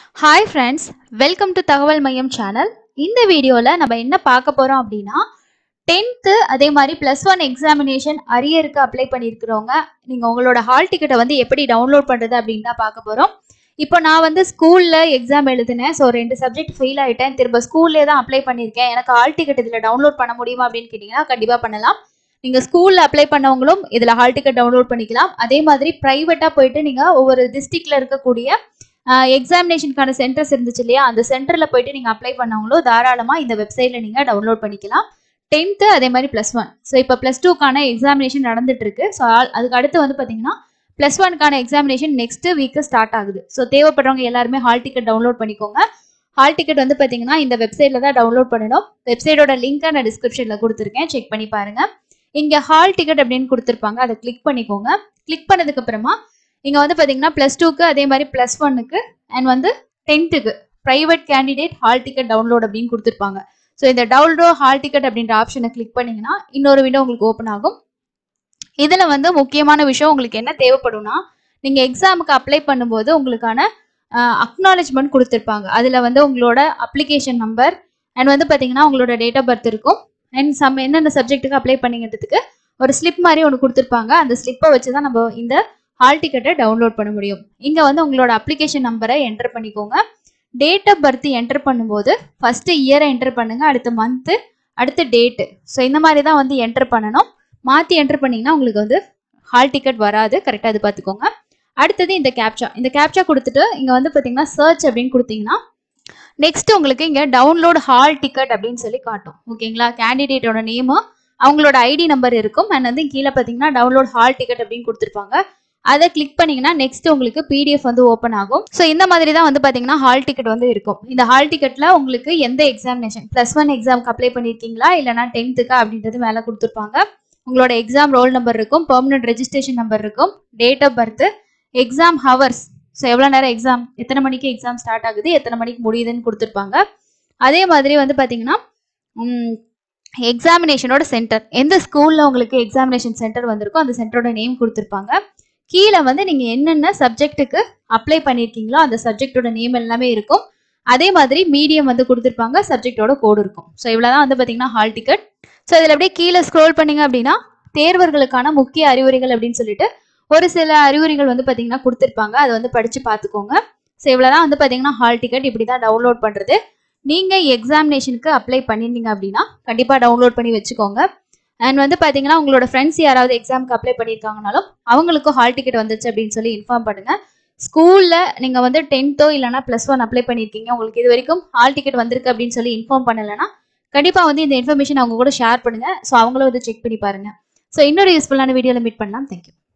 hi friends welcome to தகவல் மையம் channel இந்த வீடியோவில் நம்ம என்ன பார்க்க போகிறோம் அப்படின்னா டென்த்து அதே மாதிரி ப்ளஸ் ஒன் எக்ஸாமினேஷன் அரியருக்கு அப்ளை பண்ணியிருக்கிறவங்க நீங்கள் உங்களோட ஹால் டிக்கெட்டை வந்து எப்படி டவுன்லோட் பண்ணுறது அப்படின்னு தான் பார்க்க போகிறோம் இப்போ நான் வந்து ஸ்கூலில் எக்ஸாம் எழுதினேன் ஸோ ரெண்டு சப்ஜெக்ட் ஃபெயில் ஆகிட்டேன் திரும்ப ஸ்கூல்லே தான் அப்ளை பண்ணியிருக்கேன் எனக்கு ஹால் டிக்கெட் இதில் டவுன்லோட் பண்ண முடியுமா அப்படின்னு கேட்டிங்கன்னா கண்டிப்பாக பண்ணலாம் நீங்கள் ஸ்கூலில் அப்ளை பண்ணவங்களும் இதில் ஹால் டிக்கெட் டவுன்லோட் பண்ணிக்கலாம் அதே மாதிரி ப்ரைவேட்டாக போயிட்டு நீங்கள் ஒவ்வொரு டிஸ்ட்ரிக்டில் இருக்கக்கூடிய எக்ஸாமினேஷனுக்கான சென்டர்ஸ் இருந்துச்சு இல்லையா அந்த சென்டரில் போயிட்டு நீங்கள் அப்ளை பண்ணவங்களும் தாராளமாக இந்த வெப்சைட்டில் நீங்கள் டவுன்லோட் பண்ணிக்கலாம் டென்த்து அதே மாதிரி ப்ளஸ் ஒன் ஸோ இப்போ ப்ளஸ் டூக்கான எக்ஸாமினேஷன் நடந்துட்டு இருக்கு ஸோ அதுக்கு அடுத்து வந்து பார்த்தீங்கன்னா ப்ளஸ் ஒன்க்கான எக்ஸாமினேஷன் நெக்ஸ்ட் வீக்கு ஸ்டார்ட் ஆகுது ஸோ தேவைப்படுறவங்க எல்லாருமே ஹால் டிக்கெட் டவுன்லோட் பண்ணிக்கோங்க ஹால் டிக்கெட் வந்து பார்த்தீங்கன்னா இந்த வெப்சைட்டில் தான் டவுன்லோட் பண்ணணும் வெப்சைட்டோட லிங்க்கை நான் டிஸ்கிரிப்ஷனில் கொடுத்துருக்கேன் செக் பண்ணி பாருங்க இங்கே ஹால் டிக்கெட் அப்படின்னு கொடுத்துருப்பாங்க அதை கிளிக் பண்ணிக்கோங்க கிளிக் பண்ணதுக்கு அப்புறமா இங்கே வந்து பார்த்தீங்கன்னா ப்ளஸ் டூக்கு அதே மாதிரி ப்ளஸ் ஒன்னுக்கு அண்ட் வந்து டென்த்துக்கு private candidate hall ticket download அப்படின்னு கொடுத்துருப்பாங்க ஸோ இந்த டவுன்லோட் ஹால் டிக்கெட் அப்படின்ற ஆப்ஷனை கிளிக் பண்ணீங்கன்னா இன்னொரு விண்டோ உங்களுக்கு ஓப்பன் ஆகும் இதில் வந்து முக்கியமான விஷயம் உங்களுக்கு என்ன தேவைப்படும்னா நீங்கள் எக்ஸாமுக்கு அப்ளை பண்ணும்போது உங்களுக்கான அக்னாலேஜ்மெண்ட் கொடுத்துருப்பாங்க அதில் வந்து உங்களோட அப்ளிகேஷன் நம்பர் அண்ட் வந்து பார்த்தீங்கன்னா உங்களோட டேட் ஆஃப் பர்த் இருக்கும் அண்ட் சம் எந்தெந்த சப்ஜெக்ட்டுக்கு அப்ளை பண்ணிங்கிறதுக்கு ஒரு ஸ்லிப் மாதிரி ஒன்று கொடுத்துருப்பாங்க அந்த ஸ்லிப்பை வச்சு தான் நம்ம இந்த ஹால் டிக்கெட்டை டவுன்லோட் பண்ண முடியும் இங்கே வந்து உங்களோட அப்ளிகேஷன் நம்பரை என்டர் பண்ணிக்கோங்க டேட் ஆஃப் பர்த் என்டர் பண்ணும்போது ஃபஸ்ட்டு இயரை என்டர் பண்ணுங்க அடுத்த மந்த்து அடுத்த டேட்டு ஸோ இந்த மாதிரி தான் வந்து என்டர் பண்ணணும் மாற்றி என்டர் பண்ணிங்கன்னா உங்களுக்கு வந்து ஹால் டிக்கெட் வராது கரெக்டாக அது பார்த்துக்கோங்க அடுத்தது இந்த கேப்சா இந்த கேப்சா கொடுத்துட்டு இங்கே வந்து பார்த்தீங்கன்னா சர்ச் அப்படின்னு கொடுத்தீங்கன்னா நெக்ஸ்ட் உங்களுக்கு இங்கே டவுன்லோட் ஹால் டிக்கெட் அப்படின்னு சொல்லி காட்டும் ஓகேங்களா கேண்டிடேட்டோட நேமு அவங்களோட ஐடி நம்பர் இருக்கும் அண்ட் வந்து கீழே பார்த்தீங்கன்னா டவுன்லோட் ஹால் டிக்கெட் அப்படின்னு கொடுத்துருப்பாங்க அதை கிளிக் பண்ணீங்கன்னா நெக்ஸ்ட் உங்களுக்கு பிடிஎஃப் வந்து ஓப்பன் ஆகும் ஸோ இந்த மாதிரி தான் வந்து பார்த்தீங்கன்னா ஹால் டிக்கெட் வந்து இருக்கும் இந்த ஹால் டிக்கெட்டில் உங்களுக்கு எந்த எக்ஸாமினேஷன் ப்ளஸ் ஒன் எக்ஸாமுக்கு அப்ளை பண்ணியிருக்கீங்களா இல்லைனா டென்த்துக்கா அப்படின்றது மேலே கொடுத்துருப்பாங்க உங்களோட எக்ஸாம் ரோல் நம்பர் இருக்கும் பெர்மனன்ட் ரெஜிஸ்ட்ரேஷன் நம்பர் இருக்கும் date of birth exam hours so எவ்வளோ நேரம் எக்ஸாம் எத்தனை மணிக்கு எக்ஸாம் ஸ்டார்ட் ஆகுது எத்தனை மணிக்கு முடியுதுன்னு கொடுத்துருப்பாங்க அதே மாதிரி வந்து பார்த்தீங்கன்னா எக்ஸாமினேஷனோட சென்டர் எந்த ஸ்கூலில் உங்களுக்கு எக்ஸாமினேஷன் சென்டர் வந்திருக்கோ அந்த சென்டரோட நேம் கொடுத்துருப்பாங்க கீழே வந்து நீங்கள் என்னென்ன சப்ஜெக்ட்டுக்கு அப்ளை பண்ணியிருக்கீங்களோ அந்த சப்ஜெக்டோட நேம் எல்லாமே இருக்கும் அதே மாதிரி மீடியம் வந்து கொடுத்துருப்பாங்க சப்ஜெக்டோட கோடு இருக்கும் ஸோ இவ்வளோ தான் வந்து பார்த்தீங்கன்னா ஹால் டிக்கெட் ஸோ இதில் அப்படியே கீழே ஸ்க்ரோல் பண்ணீங்க அப்படின்னா தேர்வர்களுக்கான முக்கிய அறிவுரைகள் அப்படின்னு சொல்லிட்டு ஒரு சில அறிவுரைகள் வந்து பார்த்தீங்கன்னா கொடுத்துருப்பாங்க அதை வந்து படித்து பார்த்துக்கோங்க ஸோ இவ்வளோ தான் வந்து பார்த்தீங்கன்னா ஹால் டிக்கெட் இப்படி தான் டவுன்லோட் பண்ணுறது நீங்கள் எக்ஸாமினேஷனுக்கு அப்ளை பண்ணியிருந்தீங்க அப்படின்னா கண்டிப்பாக டவுன்லோட் பண்ணி வச்சுக்கோங்க அண்ட் வந்து பார்த்தீங்கன்னா உங்களோட ஃப்ரெண்ட்ஸ் யாராவது எக்ஸாமுக்கு அப்ளை பண்ணியிருக்காங்கனாலும் அவங்களுக்கும் ஹால் டிக்கெட் வந்துச்சு அப்படின்னு சொல்லி இன்ஃபார்ம் பண்ணுங்க ஸ்கூலில் நீங்கள் வந்து டென்த்தோ இல்லைனா ப்ளஸ் ஒன் அப்ளை பண்ணியிருக்கீங்க உங்களுக்கு இது வரைக்கும் ஹால் டிக்கெட் வந்திருக்கு அப்படின்னு சொல்லி இன்ஃபார்ம் பண்ணலைன்னா கண்டிப்பாக வந்து இந்த இன்ஃபர்மேஷன் அவங்க கூட ஷேர் பண்ணுங்க ஸோ அவங்களும் வந்து செக் பண்ணி பாருங்க ஸோ இன்னொரு யூஸ்ஃபுல்லான வீடியோவில் மீட் பண்ணலாம் தேங்க்யூ